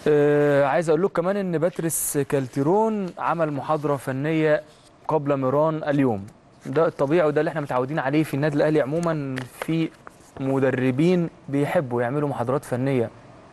آه عايز اقول لكم كمان ان باتريس كالتيرون عمل محاضره فنيه قبل ميران اليوم ده الطبيعي وده اللي احنا متعودين عليه في النادي الاهلي عموما في مدربين بيحبوا يعملوا محاضرات فنيه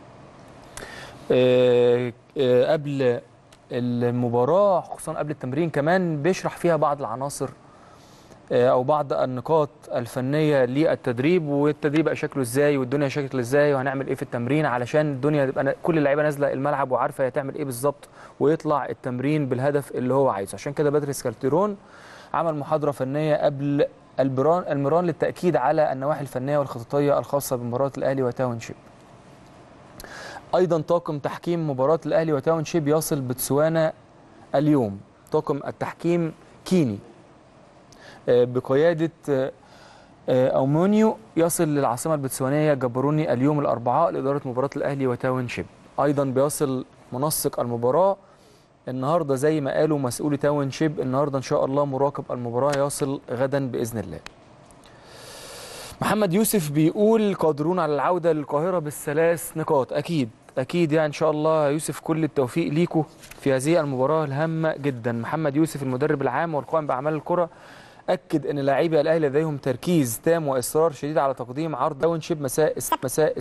آه آه قبل المباراه خصوصا قبل التمرين كمان بيشرح فيها بعض العناصر او بعض النقاط الفنيه للتدريب والتدريب بقى شكله ازاي والدنيا شكل ازاي وهنعمل ايه في التمرين علشان الدنيا تبقى كل اللعيبه نازله الملعب وعارفه هي تعمل ايه بالظبط ويطلع التمرين بالهدف اللي هو عايزه عشان كده باتريس كالتيرون عمل محاضره فنيه قبل البران الميران للتاكيد على النواحي الفنيه والخططيه الخاصه بمباراه الاهلي وتاونشيب ايضا طاقم تحكيم مباراه الاهلي وتاونشيب يصل بتسوانا اليوم طاقم التحكيم كيني بقيادة أومونيو يصل للعاصمة البتسوانية جبروني اليوم الأربعاء لإدارة مباراة الأهلي وتاونشيب أيضا بيصل منسق المباراة النهاردة زي ما قالوا مسؤولي تاونشيب النهاردة إن شاء الله مراقب المباراة يصل غدا بإذن الله محمد يوسف بيقول قادرون على العودة للقاهرة بالثلاث نقاط أكيد أكيد يعني إن شاء الله يوسف كل التوفيق ليكم في هذه المباراة الهامة جدا محمد يوسف المدرب العام والقائم بأعمال الكرة اكد ان لاعبي الاهلي لديهم تركيز تام واصرار شديد على تقديم عرض داونشيب مساء مساء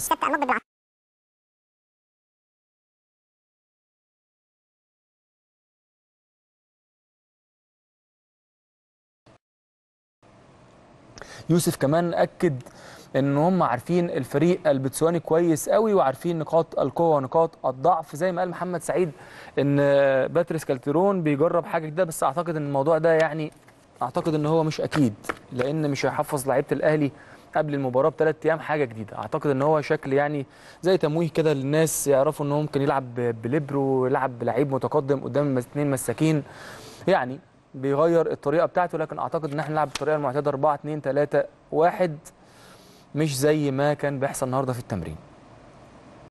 يوسف كمان اكد ان هم عارفين الفريق البتسواني كويس قوي وعارفين نقاط القوه ونقاط الضعف زي ما قال محمد سعيد ان باتريس كالتيرون بيجرب حاجه جديده بس اعتقد ان الموضوع ده يعني اعتقد ان هو مش اكيد لان مش هيحفظ لعيبه الاهلي قبل المباراه بثلاث ايام حاجه جديده اعتقد ان هو شكل يعني زي تمويه كده للناس يعرفوا ان هو ممكن يلعب بليبرو يلعب بلعيب متقدم قدام اثنين مساكين يعني بيغير الطريقه بتاعته لكن اعتقد ان احنا نلعب بالطريقه المعتاده 4 2 3 1 مش زي ما كان بيحصل النهارده في التمرين